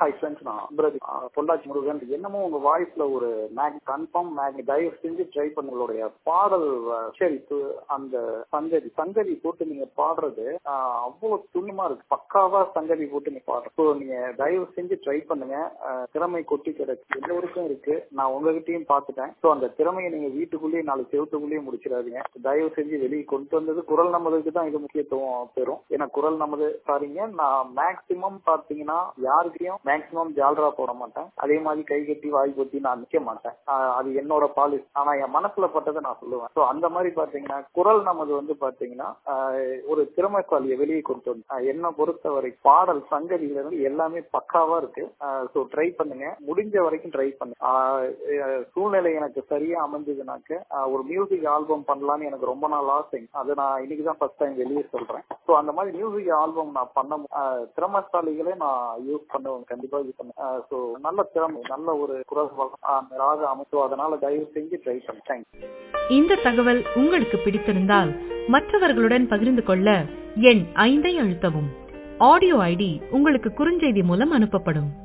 hi friends நான் பிரதி பொள்ளாச்சி முருகன் என்னமோ உங்க வாய்ஸ்ல ஒரு மேக் கன்ஃபார்ம் மேக் தயவு செஞ்சு ட்ரை பண்ணுங்களுடைய பாடல் அஹ், சரி து- அந்த சங்கதி சங்கதி போட்டு நீங்க பாடுறது அஹ், அவ்வளவு துணிமா இருக்கு பக்காவா சங்கதி போட்டு நீங்க பாடுறது ஸோ நீங்க தயவு செஞ்சு ட்ரை பண்ணுங்க அஹ், திறமை கொட்டி கிடக்கு எல்லோருக்கும் இருக்கு நான் உங்ககிட்டயும் பார்த்துட்டேன் ஸோ அந்த திறமையை நீங்க வீட்டுக்குள்ளேயே நாலு செவத்துக்குள்ளேயே முடிச்சிடாதீங்க தயவு செஞ்சு வெளியே கொண்டு வந்தது குரல் நமதுக்கு தான் இது முக்கியத்துவம் பெறும் ஏன்னா குரல் நமது சாரிங்க நான் மேக்சிமம் பாத்தீங்கன்னா யாருக்கையும் மேக்சிமம் ஜால்ரா போட மாட்டேன் அதே மாதிரி கை கட்டி வாய் கொத்தி நான் நிக்க மாட்டேன் ஆஹ் அது என்னோட பாலிசி ஆனா என் மனசுல பட்டதை நான் சொல்லுவேன் ஸோ அந்த மாதிரி பாத்தீங்கன்னா குரல் நமது வந்து பாத்தீங்கன்னா ஆஹ் ஒரு திறமைசாலியை வெளியே கொண்டு வந்து ஆஹ் என்னை பொறுத்தவரை பாடல் சங்கதியில இருந்து எல்லாமே பக்காவா இருக்கு ஸோ ட்ரை பண்ணுங்க முடிஞ்ச வரைக்கும் ட்ரை பண்ணுங்க ஆஹ் அஹ் சூழ்நிலை எனக்கு சரியா அமைஞ்சதுனாக்க ஆஹ் ஒரு மியூசிக் ஆல்பம் பண்ணலாம்னு எனக்கு ரொம்ப நாள் ஆசை அது நான் இன்னைக்கு தான் ஃபர்ஸ்ட் டைம் வெளியே சொல்றேன் ஸோ அந்த மாதிரி மியூசிக் ஆல்பம் நான் பண்ண மு- ஆஹ் திறமைசாலிகளே நான் யூஸ் பண்ணுவேன் கண்டிப்பா யூஸ் பண்ணுவேன் ஸோ நல்ல திறமை நல்ல ஒரு குரல் வளம், ஆஹ் ராக அமைப்பு அதனால தயவு செஞ்சு ட்ரை பண்ணு தேங்க்ஸ் இந்த தகவல் உங்களுக்கு பிடித்திருந்தால் மற்றவர்களுடன் பகிர்ந்து கொள்ள எண் ஐந்தை அழுத்தவும் ஆடியோ ஐடி உங்களுக்கு குறுஞ்செய்தி மூலம் அனுப்பப்படும்